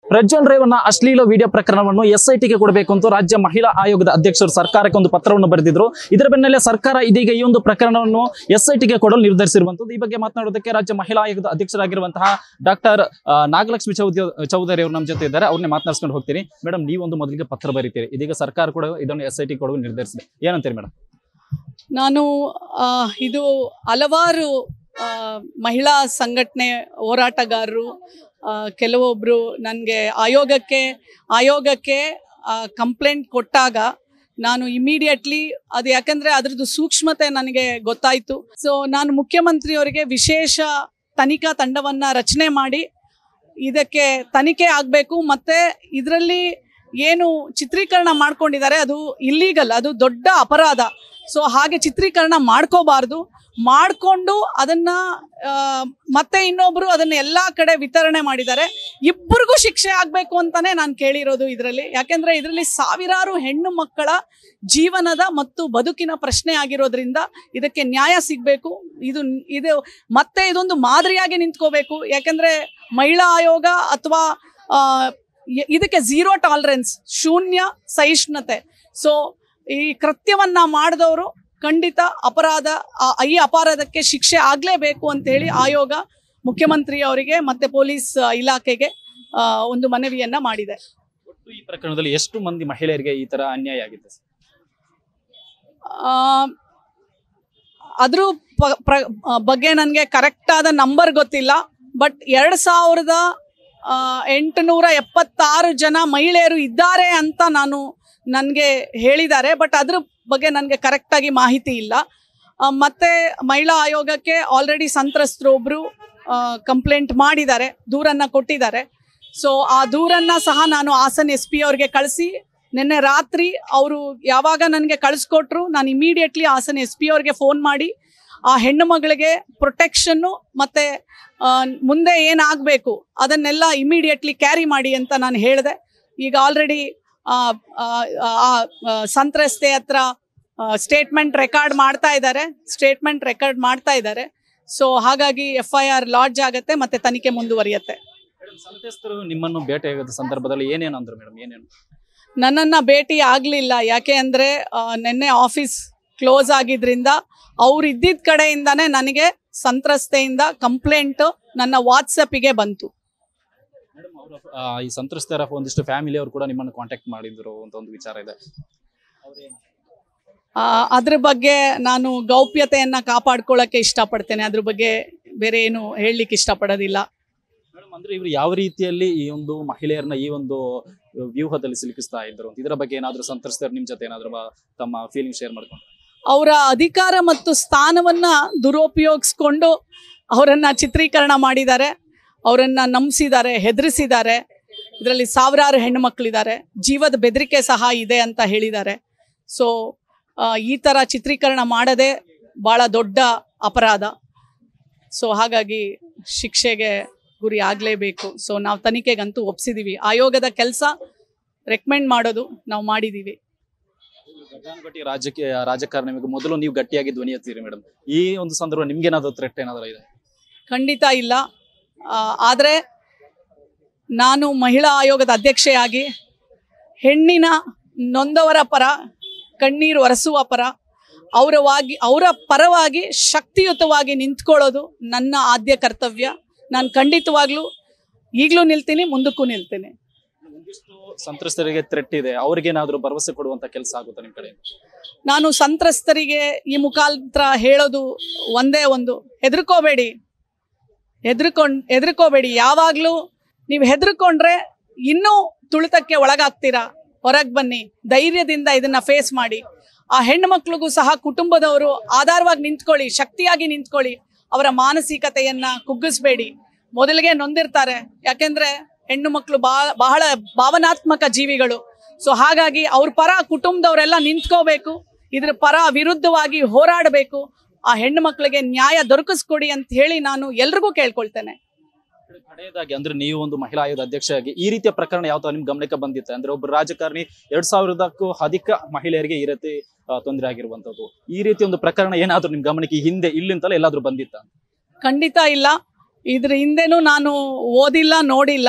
ಪ್ರಜ್ವಲ್ ರೇವಣ್ಣ ಅಶ್ಲೀಲ ವಿಡಿಯೋ ಪ್ರಕರಣವನ್ನು ಎಸ್ಐಟಿಗೆ ಕೊಡಬೇಕು ಅಂತ ರಾಜ್ಯ ಮಹಿಳಾ ಆಯೋಗದ ಅಧ್ಯಕ್ಷರು ಸರ್ಕಾರಕ್ಕೆ ಒಂದು ಪತ್ರವನ್ನು ಬರೆದಿದ್ರು ಇದರ ಬೆನ್ನಲ್ಲೇ ಸರ್ಕಾರ ಇದೀಗ ಈ ಒಂದು ಪ್ರಕರಣವನ್ನು ಎಸ್ಐಟಿಗೆ ಕೊಡಲು ನಿರ್ಧರಿಸಿರುವಂತದ್ದು ಈ ಬಗ್ಗೆ ಮಾತನಾಡೋದಕ್ಕೆ ರಾಜ್ಯ ಮಹಿಳಾ ಆಯೋಗದ ಅಧ್ಯಕ್ಷರಾಗಿರುವಂತಹ ಡಾಕ್ಟರ್ ನಾಗಲಕ್ಷ್ಮಿ ಚೌಧರಿ ಚೌಧರಿ ಅವರು ನಮ್ಮ ಜೊತೆ ಇದ್ದಾರೆ ಅವ್ರನ್ನೇ ಮಾತನಾಡ್ಸ್ಕೊಂಡು ಹೋಗ್ತೀನಿ ಮೇಡಮ್ ನೀವೊಂದು ಮೊದಲಿಗೆ ಪತ್ರ ಬರೀತೀರಿ ಇದೀಗ ಸರ್ಕಾರ ಕೂಡ ಇದನ್ನು ಎಸ್ಐಟಿ ಕೊಡಲು ನಿರ್ಧರಿಸಿದೆ ಏನಂತೀರಿ ಮೇಡಮ್ ನಾನು ಆ, ಇದು ಹಲವಾರು ಆ, ಮಹಿಳಾ ಸಂಘಟನೆ ಹೋರಾಟಗಾರರು ಆ, ಕೆಲವೊಬ್ರು ನನಗೆ ಆಯೋಗಕ್ಕೆ ಆಯೋಗಕ್ಕೆ ಕಂಪ್ಲೇಂಟ್ ಕೊಟ್ಟಾಗ ನಾನು ಇಮಿಡಿಯೇಟ್ಲಿ ಅದು ಯಾಕಂದ್ರೆ ಅದ್ರದ್ದು ಸೂಕ್ಷ್ಮತೆ ನನಗೆ ಗೊತ್ತಾಯ್ತು ಸೊ ನಾನು ಮುಖ್ಯಮಂತ್ರಿಯವರಿಗೆ ವಿಶೇಷ ತನಿಖಾ ತಂಡವನ್ನ ರಚನೆ ಮಾಡಿ ಇದಕ್ಕೆ ತನಿಖೆ ಆಗಬೇಕು ಮತ್ತೆ ಇದರಲ್ಲಿ ಏನು ಚಿತ್ರೀಕರಣ ಮಾಡ್ಕೊಂಡಿದ್ದಾರೆ ಅದು ಇಲ್ಲೀಗಲ್ ಅದು ದೊಡ್ಡ ಅಪರಾಧ ಸೊ ಹಾಗೆ ಚಿತ್ರೀಕರಣ ಮಾಡ್ಕೋಬಾರ್ದು ಮಾಡಿಕೊಂಡು ಅದನ್ನ ಆ, ಮತ್ತೆ ಇನ್ನೊಬ್ರು ಅದನ್ನ ಎಲ್ಲಾ ಕಡೆ ವಿತರಣೆ ಮಾಡಿದ್ದಾರೆ ಇಬ್ಬರಿಗೂ ಶಿಕ್ಷೆ ಆಗ್ಬೇಕು ಅಂತಾನೆ ನಾನು ಕೇಳಿರೋದು ಇದರಲ್ಲಿ ಯಾಕೆಂದ್ರೆ ಇದರಲ್ಲಿ ಸಾವಿರಾರು ಹೆಣ್ಣು ಮಕ್ಕಳ ಜೀವನದ ಮತ್ತು ಬದುಕಿನ ಪ್ರಶ್ನೆ ಆಗಿರೋದ್ರಿಂದ ಇದಕ್ಕೆ ನ್ಯಾಯ ಸಿಗ್ಬೇಕು ಇದು ಇದು ಮತ್ತೆ ಇದೊಂದು ಮಾದರಿಯಾಗಿ ನಿಂತ್ಕೋಬೇಕು ಯಾಕೆಂದ್ರೆ ಮಹಿಳಾ ಆಯೋಗ ಅಥವಾ ಇದಕ್ಕೆ ಝೀರೋ ಟಾಲರೆನ್ಸ್ ಶೂನ್ಯ ಸಹಿಷ್ಣುತೆ ಸೊ ಈ ಕೃತ್ಯವನ್ನ ಮಾಡಿದವರು ಖಂಡಿತ ಅಪರಾಧ ಆ- ಈ ಅಪರಾಧಕ್ಕೆ ಶಿಕ್ಷೆ ಆಗ್ಲೇಬೇಕು ಅಂತ ಹೇಳಿ ಆಯೋಗ ಮುಖ್ಯಮಂತ್ರಿ ಅವರಿಗೆ ಮತ್ತೆ ಪೊಲೀಸ್ ಆ, ಇಲಾಖೆಗೆ ಆ, ಒಂದು ಮನವಿಯನ್ನ ಮಾಡಿದೆ ಒಟ್ಟು ಈ ಪ್ರಕರಣದಲ್ಲಿ ಎಷ್ಟು ಮಂದಿ ಮಹಿಳೆಯರಿಗೆ ಈ ತರ ಅನ್ಯಾಯ ಆಗಿದೆ ಆ, ಅದ್ರ ಪ- ಪ್ರ- ಆ, ಬಗ್ಗೆ ನನಗೆ ಕರೆಕ್ಟ್ ಆದ ನಂಬರ್ ಗೊತ್ತಿಲ್ಲ ಬಟ್ ಎರಡ್ ಸಾವಿರದ ಆ, ಎಂಟುನೂರ ಎಪ್ಪತ್ತಾರು ಜನ ಮಹಿಳೆಯರು ಇದ್ದಾರೆ ಅಂತ ನಾನು ನನಗೆ ಹೇಳಿದ್ದಾರೆ ಬಟ್ ಅದ್ರ ಬಗ್ಗೆ ನನಗೆ ಕರೆಕ್ಟಾಗಿ ಮಾಹಿತಿ ಇಲ್ಲ ಆ, ಮತ್ತೆ ಮಹಿಳಾ ಆಯೋಗಕ್ಕೆ ಆಲ್ರೆಡಿ ಸಂತ್ರಸ್ತರು ಒಬ್ರು ಕಂಪ್ಲೇಂಟ್ ಮಾಡಿದ್ದಾರೆ ದೂರನ್ನ ಕೊಟ್ಟಿದ್ದಾರೆ ಸೊ ಆ ದೂರನ್ನ ಸಹ ನಾನು ಹಾಸನ್ ಎಸ್ ಪಿ ಅವ್ರಿಗೆ ಕಳಿಸಿ ನಿನ್ನೆ ರಾತ್ರಿ ಅವರು ಯಾವಾಗ ನನಗೆ ಕಳಿಸ್ಕೊಟ್ರು ನಾನು ಇಮಿಡಿಯೇಟ್ಲಿ ಹಾಸನ್ ಎಸ್ ಪಿ ಅವ್ರಿಗೆ ಫೋನ್ ಮಾಡಿ ಆ ಹೆಣ್ಣು ಮಗಳಿಗೆ ಪ್ರೊಟೆಕ್ಷನ್ನು ಮತ್ತೆ ಆ, ಮುಂದೆ ಏನಾಗಬೇಕು ಅದನ್ನೆಲ್ಲ ಇಮಿಡಿಯೇಟ್ಲಿ ಕ್ಯಾರಿ ಮಾಡಿ ಅಂತ ನಾನು ಹೇಳಿದೆ ಈಗ ಆಲ್ರೆಡಿ ಸಂತ್ರಸ್ತೆ ಹತ್ರ ಸ್ಟೇಟ್ಮೆಂಟ್ ರೆಕಾರ್ಡ್ ಮಾಡ್ತಾ ಇದ್ದಾರೆ ಸ್ಟೇಟ್ಮೆಂಟ್ ರೆಕಾರ್ಡ್ ಮಾಡ್ತಾ ಇದ್ದಾರೆ ಸೊ ಹಾಗಾಗಿ ಎಫ್ ಐ ಆರ್ ಲಾಡ್ಜ್ ಆಗತ್ತೆ ಮತ್ತೆ ತನಿಖೆ ಮುಂದುವರಿಯತ್ತೆ ಮೇಡಮ್ ಸಂತ್ರಸ್ತರು ನಿಮ್ಮನ್ನು ಭೇಟಿಯಾಗದ ಸಂದರ್ಭದಲ್ಲಿ ಏನೇನು ಅಂದ್ರು ಮೇಡಮ್ ಏನೇನು ನನ್ನನ್ನ ಭೇಟಿ ಆಗಲಿಲ್ಲ ಯಾಕೆ ಅಂದರೆ ನಿನ್ನೆ ಆಫೀಸ್ ಕ್ಲೋಸ್ ಆಗಿದ್ರಿಂದ ಅವ್ರು ಇದ್ದಿದ್ದ ಕಡೆಯಿಂದಾನೇ ನನಗೆ ಸಂತ್ರಸ್ತೆಯಿಂದ ಕಂಪ್ಲೇಂಟ್ ನನ್ನ ವಾಟ್ಸಪ್ಪಿಗೆ ಬಂತು ಮೇಡಮ್ ಅವರು ಈ ಸಂತ್ರಸ್ತರ ಒಂದಿಷ್ಟು ಫ್ಯಾಮಿಲಿ ಅವರು ಕೂಡ ನಿಮ್ಮನ್ನು ಕಾಂಟ್ಯಾಕ್ಟ್ ಮಾಡಿದ್ರು ಅಂತ ಒಂದು ವಿಚಾರ ಇದೆ ಅವ್ರೇನು ಆ, ಅದ್ರ ಬಗ್ಗೆ ನಾನು ಗೌಪ್ಯತೆಯನ್ನ ಕಾಪಾಡ್ಕೊಳ್ಳೋಕೆ ಇಷ್ಟಪಡ್ತೇನೆ ಅದ್ರ ಬಗ್ಗೆ ಬೇರೆ ಏನು ಹೇಳಲಿಕ್ಕೆ ಇಷ್ಟಪಡೋದಿಲ್ಲ ಮೇಡಮ್ ಅಂದ್ರೆ ಇವರು ಯಾವ ರೀತಿಯಲ್ಲಿ ಈ ಒಂದು ಮಹಿಳೆಯರನ್ನ ಈ ಒಂದು ವ್ಯೂಹದಲ್ಲಿ ಸಿಲುಕಿಸ್ತಾ ಇದ್ರು ಅಂತ ಇದರ ಬಗ್ಗೆ ಏನಾದ್ರು ಸಂತ್ರಸ್ತರು ನಿಮ್ ಜೊತೆ ಏನಾದ್ರು ಬ- ತಮ್ಮ ಫೀಲಿಂಗ್ ಶೇರ್ ಮಾಡ್ಕೊಂಡು ಅವರ ಅಧಿಕಾರ ಮತ್ತು ಸ್ಥಾನವನ್ನ ದುರುಪಯೋಗಿಸ್ಕೊಂಡು ಅವರನ್ನ ಚಿತ್ರೀಕರಣ ಮಾಡಿದ್ದಾರೆ ಅವರನ್ನ ನಂಬಿಸಿದ್ದಾರೆ ಹೆದರಿಸಿದ್ದಾರೆ ಇದರಲ್ಲಿ ಸಾವಿರಾರು ಹೆಣ್ಣು ಮಕ್ಕಳಿದ್ದಾರೆ ಜೀವದ ಬೆದರಿಕೆ ಸಹ ಇದೆ ಅಂತ ಹೇಳಿದ್ದಾರೆ ಸೊ ಈ ಥರ ಚಿತ್ರೀಕರಣ ಮಾಡದೆ ಭಾಳ ದೊಡ್ಡ ಅಪರಾಧ ಸೊ ಹಾಗಾಗಿ ಶಿಕ್ಷೆಗೆ ಗುರಿ ಆಗಲೇಬೇಕು ಸೊ ನಾವು ತನಿಖೆಗಂತೂ ಒಪ್ಸಿದೀವಿ ಆಯೋಗದ ಕೆಲಸ ರೆಕಮೆಂಡ್ ಮಾಡೋದು ನಾವು ಮಾಡಿದ್ದೀವಿ ಘಟಾನುಘಟಿ ರಾಜಕೀಯ ರಾಜಕಾರಣ ನಿಮಗೆ ಮೊದಲು ನೀವು ಗಟ್ಟಿಯಾಗಿ ಧ್ವನಿ ಎತ್ತೀರಿ ಮೇಡಮ್ ಈ ಒಂದು ಸಂದರ್ಭ ನಿಮ್ಗೇನಾದ್ರು ಥ್ರೆಟ್ ಏನಾದ್ರು ಇದೆ ಖಂಡಿತ ಇಲ್ಲ ಆ, ಆದರೆ ನಾನು ಮಹಿಳಾ ಆಯೋಗದ ಅಧ್ಯಕ್ಷೆಯಾಗಿ ಹೆಣ್ಣಿನ ನೊಂದವರ ಪರ ಕಣ್ಣೀರು ಒರೆಸುವ ಪರ ಅವರವಾಗಿ ಅವರ ಪರವಾಗಿ ಶಕ್ತಿಯುತವಾಗಿ ನಿಂತ್ಕೊಳ್ಳೋದು ನನ್ನ ಆದ್ಯ ಕರ್ತವ್ಯ ನಾನು ಖಂಡಿತವಾಗ್ಲೂ ಈಗಲೂ ನಿಲ್ತೀನಿ ಮುಂದಕ್ಕೂ ನಿಲ್ತೀನಿ ಒಂದಿಷ್ಟು ಸಂತ್ರಸ್ತರಿಗೆ ಥ್ರೆಟ್ ಇದೆ ಅವ್ರಿಗೇನಾದ್ರೂ ಭರವಸೆ ಕೊಡುವಂತ ಕೆಲಸ ಆಗುತ್ತಾ ನಿಮ್ ಕಡೆ ನಾನು ಸಂತ್ರಸ್ತರಿಗೆ ಈ ಮುಖಾಂತರ ಹೇಳೋದು ಒಂದೇ ಒಂದು ಹೆದರ್ಕೋಬೇಡಿ ಹೆದರ್ಕೊಂಡ್ ಹೆದರ್ಕೋಬೇಡಿ ಯಾವಾಗಲೂ ನೀವು ಹೆದರ್ಕೊಂಡ್ರೆ ಇನ್ನೂ ತುಳಿತಕ್ಕೆ ಒಳಗಾಗ್ತೀರಾ ಹೊರಗೆ ಬನ್ನಿ ಧೈರ್ಯದಿಂದ ಇದನ್ನ ಫೇಸ್ ಮಾಡಿ ಆ ಹೆಣ್ಣು ಮಕ್ಳಿಗೂ ಸಹ ಕುಟುಂಬದವರು ಆಧಾರವಾಗಿ ನಿಂತ್ಕೊಳ್ಳಿ ಶಕ್ತಿಯಾಗಿ ನಿಂತ್ಕೊಳ್ಳಿ ಅವರ ಮಾನಸಿಕತೆಯನ್ನ ಕುಗ್ಗಿಸ್ಬೇಡಿ ಮೊದಲಿಗೆ ನೊಂದಿರ್ತಾರೆ ಯಾಕೆಂದ್ರೆ ಹೆಣ್ಣು ಮಕ್ಕಳು ಬಹಳ ಬಹಳ ಭಾವನಾತ್ಮಕ ಜೀವಿಗಳು ಸೊ ಹಾಗಾಗಿ ಅವ್ರ ಪರ ಕುಟುಂಬದವರೆಲ್ಲ ನಿಂತ್ಕೋಬೇಕು ಇದ್ರ ಪರ ವಿರುದ್ಧವಾಗಿ ಹೋರಾಡಬೇಕು ಆ ಹೆಣ್ಣು ಮಕ್ಕಳಿಗೆ ನ್ಯಾಯ ದೊರಕಿಸ್ಕೊಡಿ ಅಂತ ಹೇಳಿ ನಾನು ಎಲ್ರಿಗೂ ಕೇಳ್ಕೊಳ್ತೇನೆ ಕಡೆಯದಾಗಿ ಅಂದ್ರೆ ನೀವು ಒಂದು ಮಹಿಳಾ ಆಯೋಗದ ಅಧ್ಯಕ್ಷರಾಗಿ ಈ ರೀತಿಯ ಪ್ರಕರಣ ಯಾವ ತರ ನಿಮ್ ಗಮನಕ್ಕೆ ಬಂದಿತ್ತು ಅಂದ್ರೆ ಒಬ್ಬ ರಾಜಕಾರಣಿ ಎರಡ್ ಸಾವಿರದಕ್ಕೂ ಅಧಿಕ ಮಹಿಳೆಯರಿಗೆ ಈ ರೀತಿ ಆ, ತೊಂದರೆ ಆಗಿರುವಂತದ್ದು ಈ ರೀತಿ ಒಂದು ಪ್ರಕರಣ ಏನಾದ್ರೂ ನಿಮ್ ಗಮನಕ್ಕೆ ಈ ಹಿಂದೆ ಇಲ್ಲಿಂದಲೇ ಎಲ್ಲಾದ್ರೂ ಬಂದಿತ್ತ ಖಂಡಿತ ಇಲ್ಲ ಇದ್ರ ಹಿಂದೆನೂ ನಾನು ಓದಿಲ್ಲ ನೋಡಿಲ್ಲ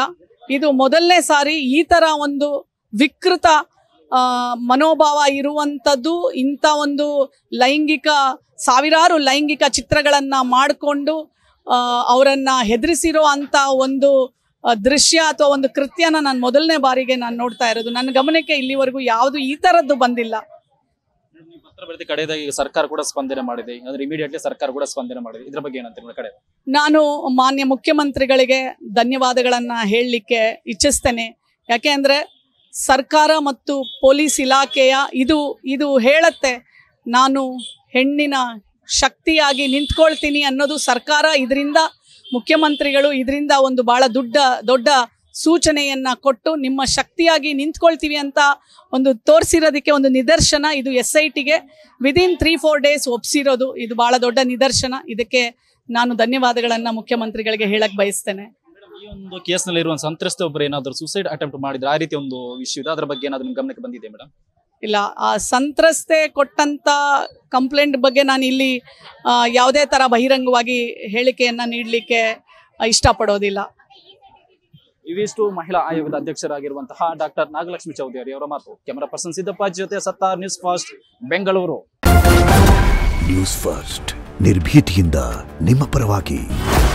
ಇದು ಮೊದಲನೇ ಸಾರಿ ಈ ತರ ಒಂದು ವಿಕೃತ ಆ, ಮನೋಭಾವ ಇರುವಂಥದ್ದು ಇಂಥ ಒಂದು ಲೈಂಗಿಕ ಸಾವಿರಾರು ಲೈಂಗಿಕ ಚಿತ್ರಗಳನ್ನ ಮಾಡಿಕೊಂಡು ಅವರನ್ನ ಹೆದರಿಸಿರೋ ಅಂತ ಒಂದು ಆ, ದೃಶ್ಯ ಅಥವಾ ಒಂದು ಕೃತ್ಯನ ನಾನು ಮೊದಲನೇ ಬಾರಿಗೆ ನಾನು ನೋಡ್ತಾ ಇರೋದು ನನ್ನ ಗಮನಕ್ಕೆ ಇಲ್ಲಿವರೆಗೂ ಯಾವುದು ಈ ಥರದ್ದು ಬಂದಿಲ್ಲ ನೀವು ಪತ್ರ ಬರೆದ ಕಡೆದಾಗ ಈಗ ಸರ್ಕಾರ ಕೂಡ ಸ್ಪಂದನೆ ಮಾಡಿದೆ ಅಂದ್ರೆ ಇಮಿಡಿಯೇಟ್ಲಿ ಸರ್ಕಾರ ಕೂಡ ಸ್ಪಂದನೆ ಮಾಡಿದೆ ಇದ್ರ ಬಗ್ಗೆ ಏನಂತ ನಿಮ್ಮ ಕಡೆ ನಾನು ಮಾನ್ಯ ಮುಖ್ಯಮಂತ್ರಿಗಳಿಗೆ ಧನ್ಯವಾದಗಳನ್ನ ಹೇಳಲಿಕ್ಕೆ ಇಚ್ಛಿಸ್ತೇನೆ ಯಾಕೆ ಅಂದರೆ ಸರ್ಕಾರ ಮತ್ತು ಪೊಲೀಸ್ ಇಲಾಖೆಯ ಇದು ಇದು ಹೇಳತ್ತೆ ನಾನು ಹೆಣ್ಣಿನ ಶಕ್ತಿಯಾಗಿ ನಿಂತ್ಕೊಳ್ತೀನಿ ಅನ್ನೋದು ಸರ್ಕಾರ ಇದರಿಂದ ಮುಖ್ಯಮಂತ್ರಿಗಳು ಇದರಿಂದ ಒಂದು ಬಹಳ ದೊಡ್ಡ ದೊಡ್ಡ ಸೂಚನೆಯನ್ನ ಕೊಟ್ಟು ನಿಮ್ಮ ಶಕ್ತಿಯಾಗಿ ನಿಂತ್ಕೊಳ್ತೀವಿ ಅಂತ ಒಂದು ತೋರಿಸಿರೋದಕ್ಕೆ ಒಂದು ನಿದರ್ಶನ ಇದು ಎಸ್ ಐ ಟಿಗೆ ವಿದಿನ್ ತ್ರೀ ಫೋರ್ ಡೇಸ್ ಒಪ್ಸಿರೋದು ಇದು ಬಹಳ ದೊಡ್ಡ ನಿದರ್ಶನ ಇದಕ್ಕೆ ನಾನು ಧನ್ಯವಾದಗಳನ್ನ ಮುಖ್ಯಮಂತ್ರಿಗಳಿಗೆ ಹೇಳಕ್ ಬಯಸ್ತೇನೆ ಈ ಒಂದು ಕೇಸ್ನಲ್ಲಿ ಇರುವ ಸಂತ್ರಸ್ತ ಒಬ್ಬರು ಏನಾದ್ರು ಸೂಸೈಡ್ ಅಟೆಂಪ್ಟ್ ಮಾಡಿದ್ರೆ ಆ ರೀತಿ ಒಂದು ವಿಷಯ ಇದೆ ಅದ್ರ ಬಗ್ಗೆ ಏನಾದ್ರು ನಿಮ್ ಗಮನಕ್ಕೆ ಬಂದಿದೆ ಮೇಡಮ್ ಇಲ್ಲ ಆ ಸಂತ್ರಸ್ತೆ ಕೊಟ್ಟಂತ ಕಂಪ್ಲೇಂಟ್ ಬಗ್ಗೆ ನಾನು ಇಲ್ಲಿ ಆ, ಯಾವುದೇ ತರ ಬಹಿರಂಗವಾಗಿ ಹೇಳಿಕೆಯನ್ನ ನೀಡಲಿಕ್ಕೆ ಇಷ್ಟಪಡೋದಿಲ್ಲ ಇವಿಷ್ಟು ಮಹಿಳಾ ಆಯೋಗದ ಅಧ್ಯಕ್ಷರಾಗಿರುವಂತಹ ಡಾಕ್ಟರ್ ನಾಗಲಕ್ಷ್ಮಿ ಚೌಧರಿ ಅವರ ಮಾತು ಕ್ಯಾಮರಾ ಪರ್ಸನ್ ಸಿದ್ದಪ್ಪ ಜೊತೆ Sattar news fast Bengaluru news first ನಿರ್ಭೀತಿಯಿಂದ ನಿಮ್ಮ ಪರವಾಗಿ